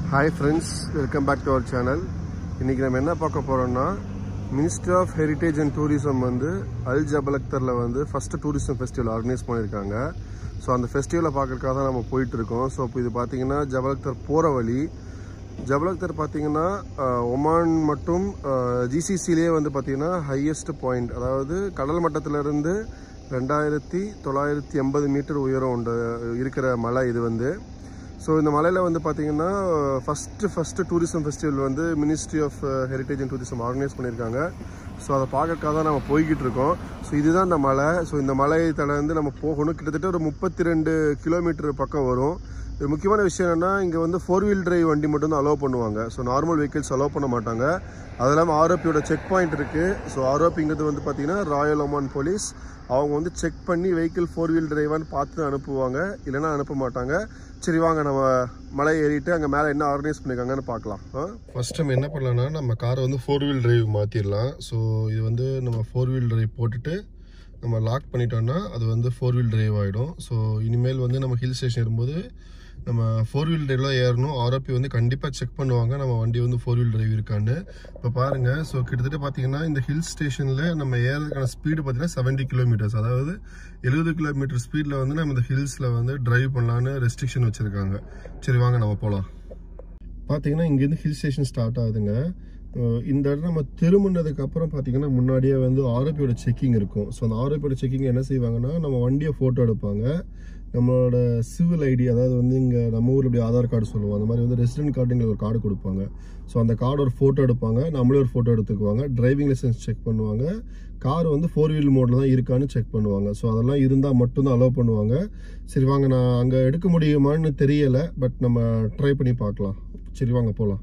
Hi friends welcome back to our channel இன்றைக்கி நம்ம என்ன பார்க்க போகிறோம்னா ministry of heritage and tourism வந்து அல் ஜபலக்தரில் வந்து ஃபஸ்ட்டு டூரிசம் ஃபெஸ்டிவல் ஆர்கனைஸ் பண்ணியிருக்காங்க ஸோ அந்த ஃபெஸ்டிவலை பார்க்கறதுக்காக தான் நம்ம போயிட்டு இருக்கோம் ஸோ இப்போ இது பார்த்தீங்கன்னா ஜபலக்தர் போகிற வழி ஜபலக்தர் பார்த்தீங்கன்னா அஹ், ஒமான் மற்றும் ஜிசிசிலே வந்து பார்த்தீங்கன்னா ஹையஸ்ட் பாயிண்ட் அதாவது கடல் மட்டத்திலிருந்து ரெண்டாயிரத்தி தொள்ளாயிரத்தி எண்பது மீட்டர் உயரம் உண்டு இருக்கிற மலை இது வந்து ஸோ இந்த மலையில் வந்து பார்த்தீங்கன்னா ஃபஸ்ட்டு ஃபஸ்ட்டு டூரிசம் ஃபெஸ்டிவல் வந்து ministry of heritage and tourism organise பண்ணியிருக்காங்க ஸோ அதை பார்க்கறதுக்காக தான் நம்ம போய்கிட்டு இருக்கோம் ஸோ இதுதான் இந்த மலை ஸோ இந்த மலை தலை நம்ம போகணும் கிட்டத்தட்ட ஒரு முப்பத்தி ரெண்டு கிலோமீட்டர் பக்கம் வரும் இது முக்கியமான விஷயம் என்னன்னா இங்கே வந்து ஃபோர் வீல் டிரைவ் வண்டி மட்டும் தான் அலோவ் பண்ணுவாங்க ஸோ நார்மல் வெஹிக்கிள்ஸ் அலோவ் பண்ண மாட்டாங்க அது இல்லாமல் ஆர்ஓபியோட செக் பாயிண்ட் இருக்குது ஸோ ஆர்ஓபிங்கிறது வந்து பார்த்தீங்கன்னா ராயல் ஒமான் போலீஸ் அவங்க வந்து செக் பண்ணி வெஹிக்கிள் ஃபோர் வீல் டிரைவான்னு பார்த்து தான் அனுப்புவாங்க இல்லைன்னா அனுப்ப மாட்டாங்க சரி வாங்க நம்ம மலை ஏறிட்டு அங்கே மேலே என்ன ஆர்கனைஸ் பண்ணியிருக்காங்கன்னு பார்க்கலாம் ஃபர்ஸ்ட் நம்ம என்ன பண்ணலாம்னா நம்ம காரை வந்து ஃபோர் வீல் டிரைவ் மாற்றிடலாம் ஸோ இது வந்து நம்ம ஃபோர் வீல் டிரைவ் போட்டுட்டு நம்ம லாக் பண்ணிட்டோம்னா அது வந்து ஃபோர் வீல் டிரைவ் ஆகிடும் ஸோ இனிமேல் வந்து நம்ம ஹில் ஸ்டேஷன் இருக்கும்போது நம்ம ஃபோர் வீல் டிரைவ்ல ஏறணும் ஆர்ஓபி வந்து கண்டிப்பாக செக் பண்ணுவாங்க நம்ம வண்டி வந்து ஃபோர் வீல் டிரைவ் இருக்கான்னு இப்போ பாருங்க ஸோ கிட்டத்தட்ட பார்த்தீங்கன்னா இந்த ஹில் ஸ்டேஷனில் நம்ம ஏறதுக்கான ஸ்பீடு பார்த்தீங்கன்னா செவன்ட்டி கிலோமீட்டர்ஸ் அதாவது எழுபது கிலோமீட்டர் ஸ்பீடில் வந்து நம்ம இந்த ஹில்ஸில் வந்து டிரைவ் பண்ணலான்னு ரெஸ்ட்ரிக்ஷன் வச்சுருக்காங்க சரி வாங்க நம்ம போகலாம் பார்த்தீங்கன்னா இங்கேருந்து ஹில் ஸ்டேஷன் ஸ்டார்ட் ஆகுதுங்க அஹ் இந்த இடம் நம்ம திரும்பினதுக்கு அப்புறம் பார்த்தீங்கன்னா முன்னாடியே வந்து ஆர்ஓபியோட செக்கிங் இருக்கும் ஸோ அந்த ஆர்ஓபியோட செக்கிங் என்ன செய்வாங்கன்னா நம்ம வண்டியை ஃபோட்டோ எடுப்பாங்க நம்மளோட சிவில் ஐடி அதாவது வந்து இங்கே நம்ம ஊரில் இப்படி ஆதார் கார்டு சொல்லுவோம் அந்த மாதிரி வந்து ரெசிடென்ட் கார்டுங்கிற ஒரு கார்டு கொடுப்பாங்க ஸோ அந்த கார்டு ஒரு ஃபோட்டோ எடுப்பாங்க நம்மளே ஒரு ஃபோட்டோ எடுத்துக்குவாங்க டிரைவிங் லைசன்ஸ் செக் பண்ணுவாங்க கார் வந்து ஃபோர் வீல் மோடில் தான் இருக்கான்னு செக் பண்ணுவாங்க ஸோ அதெல்லாம் இருந்தால் மட்டும்தான் அலோவ் பண்ணுவாங்க சரி வாங்க நான் அங்கே எடுக்க முடியுமான்னு தெரியலை பட் நம்ம ட்ரை பண்ணி பார்க்கலாம் சரி வாங்க போகலாம்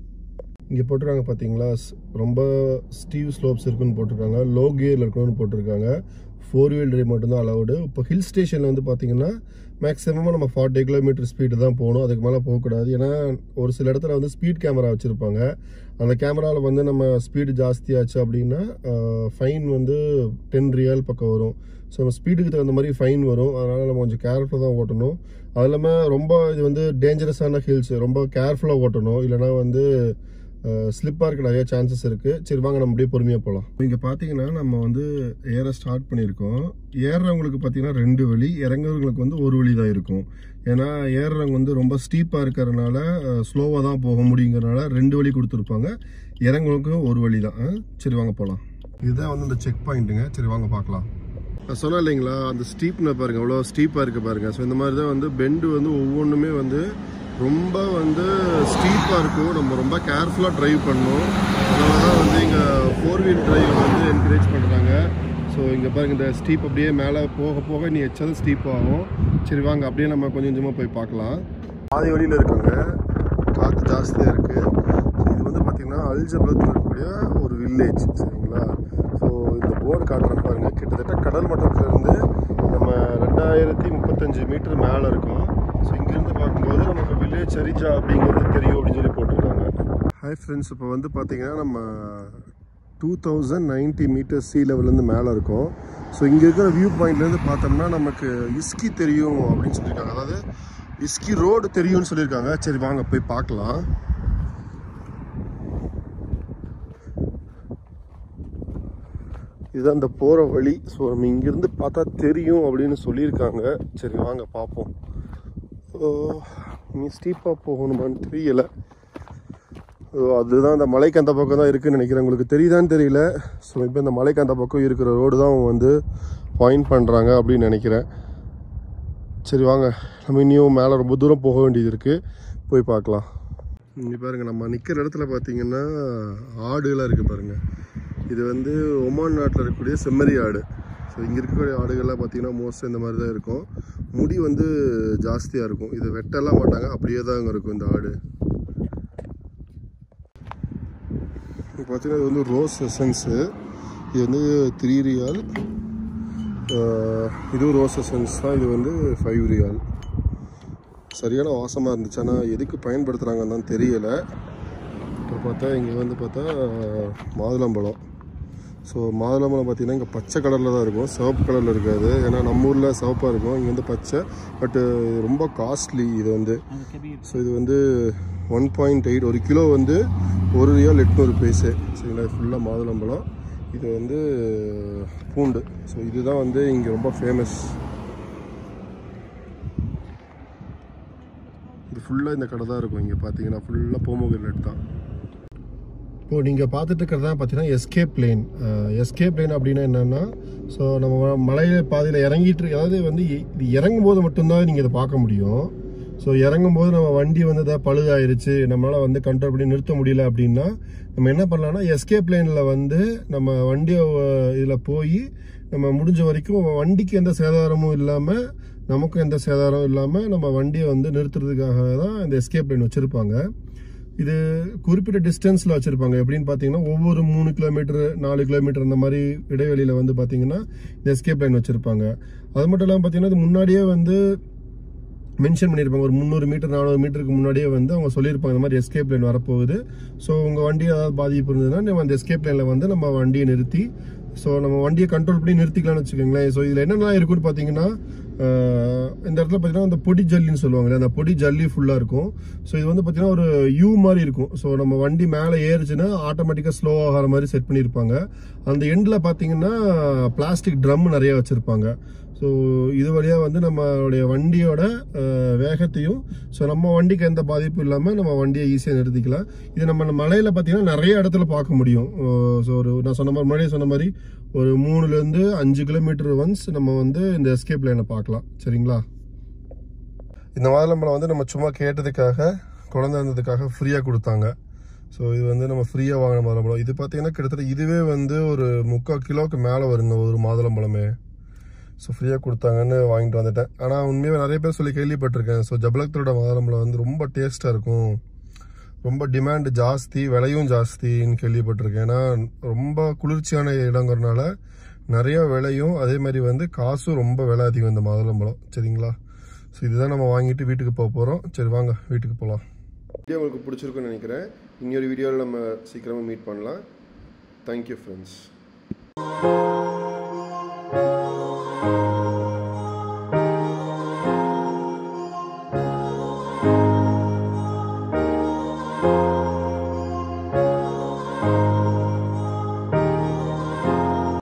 இங்கே போட்டிருக்காங்க பார்த்தீங்களா ஸ்- ரொம்ப ஸ்டீவ் ஸ்லோப்ஸ் இருக்குன்னு போட்டிருக்காங்க லோ கியரில் இருக்கணும்னு போட்டிருக்காங்க ஃபோர் வீல் டிரைவ் மட்டும்தான் அலௌடு இப்போ ஹில் ஸ்டேஷனில் வந்து பார்த்தீங்கன்னா மேக்ஸிமம் நம்ம ஃபார்ட்டி கிலோமீட்டர் ஸ்பீடு தான் போகணும் அதுக்கு மேலே போகக்கூடாது ஏன்னா ஒரு சில இடத்துல வந்து ஸ்பீட் கேமரா வச்சுருப்பாங்க அந்த கேமராவில் வந்து நம்ம ஸ்பீடு ஜாஸ்தியாச்சு அப்படின்னா ஃபைன் வந்து டென் ரியால் பக்கம் வரும் ஸோ நம்ம ஸ்பீடுக்கு தகுந்த மாதிரி ஃபைன் வரும் அதனால் நம்ம கொஞ்சம் கேர்ஃபுல்லாக தான் ஓட்டணும் அது இல்லாமல் ரொம்ப இது வந்து டேஞ்சரஸான ஹில்ஸ் ரொம்ப கேர்ஃபுல்லாக ஓட்டணும் இல்லைனா வந்து ஸ்லிப்பாக இருக்க நிறைய சான்சஸ் இருக்குது சரி வாங்க நம்ம அப்படியே பொறுமையாக போகலாம் இங்கே பார்த்தீங்கன்னா நம்ம வந்து ஏற ஸ்டார்ட் பண்ணியிருக்கோம் ஏறுறவங்களுக்கு பார்த்தீங்கன்னா ரெண்டு வழி இறங்குறவங்களுக்கு வந்து ஒரு வழி தான் இருக்கும் ஏன்னா ஏறுறவங்க வந்து ரொம்ப ஸ்டீப்பாக இருக்கிறதுனால ஸ்லோவாக தான் போக முடியுங்கிறனால ரெண்டு வழி கொடுத்துருப்பாங்க இறங்குறவங்களுக்கும் ஒரு வழி தான் ஆ? சரி வாங்க போகலாம் இதுதான் வந்து இந்த செக் பாயிண்ட்டுங்க சரி வாங்க பார்க்கலாம் நான் சொன்னேன் இல்லைங்களா அந்த ஸ்டீப்னு பாருங்க எவ்வளோ ஸ்டீப்பாக இருக்கு பாருங்க ஸோ இந்த மாதிரி தான் வந்து பெண்டு வந்து ஒவ்வொன்றுமே வந்து ரொம்ப வந்து ஸ்டீப்பாக இருக்கும் நம்ம ரொம்ப கேர்ஃபுல்லாக டிரைவ் பண்ணணும் அதனால தான் வந்து இங்கே ஃபோர் வீல் டிரைவ் வந்து என்கரேஜ் பண்ணுறாங்க ஸோ இங்கே பாருங்க இந்த ஸ்டீப் அப்படியே மேலே போக போக நீ எச்சாலும் ஸ்டீப் ஆகும் சரி வாங்க அப்படியே நம்ம கொஞ்சம் கொஞ்சமாக போய் பார்க்கலாம் பாதி வழியில் இருக்குங்க காற்று ஜாஸ்தியாக இருக்குது இது வந்து பார்த்திங்கன்னா அல்ஜபலத்தில் இருக்கக்கூடிய ஒரு வில்லேஜ் சரிங்களா ஸோ இந்த போர்டு காட்டுறேன் பாருங்க கிட்டத்தட்ட கடல் மட்டத்திலிருந்து நம்ம ரெண்டாயிரத்தி முப்பத்தஞ்சு மீட்டர் மேலே இருக்கும் ஸோ இங்கேருந்து பார்க்கும்போது நமக்கு வில்லேஜ் சரிஜா அப்படிங்கிறது தெரியும் அப்படின்னு சொல்லி போட்டிருக்காங்க ஹாய் ஃப்ரெண்ட்ஸ் இப்போ வந்து பார்த்தீங்கன்னா நம்ம two thousand ninety metre sea லெவல்லேருந்து மேலே இருக்கும் ஸோ இங்கே இருக்கிற வியூ பாயிண்ட்லேருந்து பார்த்தோம்னா நமக்கு இஸ்கி தெரியும் அப்படின்னு சொல்லியிருக்காங்க அதாவது இஸ்கி ரோடு தெரியும்னு சொல்லியிருக்காங்க சரி வாங்க போய் பார்க்கலாம் இதுதான் இந்த போகிற வழி ஸோ நம்ம இங்கேருந்து பார்த்தா தெரியும் அப்படின்னு சொல்லியிருக்காங்க சரி வாங்க பார்ப்போம் ஓ, நீ ஸ்டீப்பாக போகணுமான்னு தெரியலை ஓ, அதுதான் அந்த மலைக்கு அந்த பக்கம் தான் இருக்குன்னு நினைக்கிறேன் உங்களுக்கு தெரியுதான்னு தெரியல ஸோ இப்போ இந்த மலைக்கு அந்த பக்கம் இருக்கிற ரோடு தான் அவங்க வந்து பாயிண்ட் பண்ணுறாங்க அப்படின்னு நினைக்கிறேன் சரி வாங்க நம்ம இன்னும் மேலே ரொம்ப தூரம் போக வேண்டியது இருக்குது போய் பார்க்கலாம் இங்கே பாருங்கள் நம்ம நிற்கிற இடத்துல பார்த்தீங்கன்னா ஆடுலாம் இருக்குது பாருங்கள் இது வந்து ஒமான் நாட்டில் இருக்கக்கூடிய செம்மறி ஆடு ஸோ இங்கே இருக்கக்கூடிய ஆடுகள்லாம் பார்த்தீங்கன்னா மோஸ்ட் இந்த மாதிரி தான் இருக்கும் முடி வந்து ஜாஸ்தியாக இருக்கும் இது வெட்டலாம் மாட்டாங்க அப்படியே தான் அங்கே இருக்கும் இந்த ஆடு இப்போ பார்த்தீங்கன்னா இது வந்து ரோஸ் எசன்ஸு இது வந்து த்ரீ ரியால் இதுவும் ரோஸ் எசன்ஸ் தான் இது வந்து ஃபைவ் ரியால் சரியான வாசமாக இருந்துச்சு ஆனால் எதுக்கு பயன்படுத்துகிறாங்கன்னு தான் தெரியலை இப்போ பார்த்தா இங்கே வந்து பார்த்தா மாதுளம்பழம் ஸோ மாதுளம்பழம் பார்த்தீங்கன்னா இங்கே பச்சை கலரில் தான் இருக்கும் சிவப்பு கலரில் இருக்காது ஏன்னா நம்ம ஊரில் சிவப்பாக இருக்கும் இங்கே வந்து பச்சை பட்டு ரொம்ப காஸ்ட்லி இது வந்து ஸோ இது வந்து ஒன் பாயிண்ட் எயிட் ஒரு கிலோ வந்து ஒரு ரியால் எட்நூறு பைசு சரிங்களா ஃபுல்லாக மாதுளம்பழம் இது வந்து பூண்டு ஸோ இதுதான் வந்து இங்கே ரொம்ப ஃபேமஸ் இது ஃபுல்லாக இந்த கடை தான் இருக்கும் இங்கே பார்த்தீங்கன்னா ஃபுல்லாக போமோகிரேட் தான் இப்போ நீங்கள் பார்த்துட்டு இருக்கிறது தான் பார்த்தீங்கன்னா எஸ்கேப் பிளேன் எஸ்கேப் பிளேன் அப்படின்னா என்னென்னா ஸோ நம்ம மலையில பாதையில் இறங்கிட்டு இருக்கு- அதாவது வந்து இ- இது இறங்கும் போது மட்டும்தான் நீங்கள் இதை பார்க்க முடியும் ஸோ இறங்கும் போது நம்ம வண்டி வந்து ஏதாவது பழுதாயிருச்சு நம்மளால் வந்து கண்ட்ரோல் பண்ணி நிறுத்த முடியல அப்படின்னா நம்ம என்ன பண்ணலாம்னா எஸ்கேப் பிளேனில் வந்து நம்ம வண்டியை இதில் போய் நம்ம முடிஞ்ச வரைக்கும் வண்டிக்கு எந்த சேதாரமும் இல்லாமல் நமக்கும் எந்த சேதாரமும் இல்லாமல் நம்ம வண்டியை வந்து நிறுத்துறதுக்காக தான் இந்த எஸ்கேப் பிளேன் வச்சுருப்பாங்க இது குறிப்பிட்ட டிஸ்டன்ஸில் வச்சுருப்பாங்க எப்படின்னு பார்த்தீங்கன்னா ஒவ்வொரு மூணு கிலோமீட்டர் நாலு கிலோமீட்டர் அந்த மாதிரி இடைவெளியில் வந்து பார்த்தீங்கன்னா இந்த எஸ்கேப் லைன் வச்சுருப்பாங்க அது மட்டும் இல்லாமல் பார்த்தீங்கன்னா இது முன்னாடியே வந்து மென்ஷன் பண்ணியிருப்பாங்க ஒரு முந்நூறு மீட்டர் நானூறு மீட்டருக்கு முன்னாடியே வந்து அவங்க சொல்லியிருப்பாங்க இந்த மாதிரி எஸ்கேப் லைன் வரப்போகுது ஸோ உங்கள் வண்டி ஏதாவது பாதிப்பு இருந்ததுன்னா நம்ம அந்த எஸ்கேப் லைனில் வந்து நம்ம வண்டியை நிறுத்தி ஸோ நம்ம வண்டியை கண்ட்ரோல் பண்ணி நிறுத்திக்கலாம்னு வச்சுக்கோங்களேன் ஸோ இதில் என்னென்ன இருக்குன்னு பார்த்தீங்கன்னா ஆஹ், இந்த இடத்துல பார்த்தீங்கன்னா அந்த பொடி ஜல்லின்னு சொல்லுவாங்க அந்த பொடி ஜல்லி ஃபுல்லாக இருக்கும் ஸோ இது வந்து பார்த்தீங்கன்னா ஒரு யூ மாதிரி இருக்கும் ஸோ நம்ம வண்டி மேலே ஏறுச்சுன்னா ஆட்டோமேட்டிக்காக ஸ்லோ ஆகிற மாதிரி செட் பண்ணியிருப்பாங்க அந்த எண்டில் பார்த்தீங்கன்னா பிளாஸ்டிக் ட்ரம் நிறைய வச்சுருப்பாங்க ஸோ இது வழியாக வந்து நம்மளுடைய வண்டியோட அஹ், வேகத்தையும் ஸோ நம்ம வண்டிக்கு எந்த பாதிப்பும் இல்லாமல் நம்ம வண்டியை ஈஸியாக நிறுத்திக்கலாம் இது நம்ம மலையில் பார்த்தீங்கன்னா நிறைய இடத்துல பார்க்க முடியும் ஸோ ஒரு நான் சொன்ன மாதிரி முன்னாடியே சொன்ன மாதிரி ஒரு மூணுலேருந்து அஞ்சு கிலோமீட்டர் ஒன்ஸ் நம்ம வந்து இந்த எஸ்கேப் லைனை பார்க்கலாம் சரிங்களா இந்த மாதுளம்பழம் வந்து நம்ம சும்மா கேட்டதுக்காக குழந்தை இருந்ததுக்காக ஃப்ரீயாக கொடுத்தாங்க ஸோ இது வந்து நம்ம ஃப்ரீயாக வாங்கின மாதுளம்பழம் இது பார்த்தீங்கன்னா கிட்டத்தட்ட இதுவே வந்து ஒரு முக்கால் கிலோவுக்கு மேலே வருங்க ஒரு மாதுளம்பழமே ஸோ ஃப்ரீயாக கொடுத்தாங்கன்னு வாங்கிட்டு வந்துட்டேன் ஆனால் உண்மையாக நிறைய பேர் சொல்லி கேள்விப்பட்டிருக்கேன் ஸோ ஜபலக்தரோட மாதுளம்பழம் வந்து ரொம்ப டேஸ்ட்டாக இருக்கும் ரொம்ப டிமாண்ட் ஜாஸ்தி விலையும் ஜாஸ்தின்னு கேள்விப்பட்டிருக்கேன் ஏன்னா ரொம்ப குளிர்ச்சியான இடங்கிறனால நிறைய விலையும் அதே மாதிரி வந்து காசும் ரொம்ப விலை அதிகம் இந்த மாதுளம்பழம் சரிங்களா ஸோ இதுதான் நம்ம வாங்கிட்டு வீட்டுக்கு போக போகிறோம் சரி வாங்க வீட்டுக்கு போகலாம் வீடியோ உங்களுக்கு பிடிச்சிருக்குன்னு நினைக்கிறேன் இன்னொரு வீடியோவில் நம்ம சீக்கிரமாக மீட் பண்ணலாம் தேங்க்யூ ஃப்ரெண்ட்ஸ்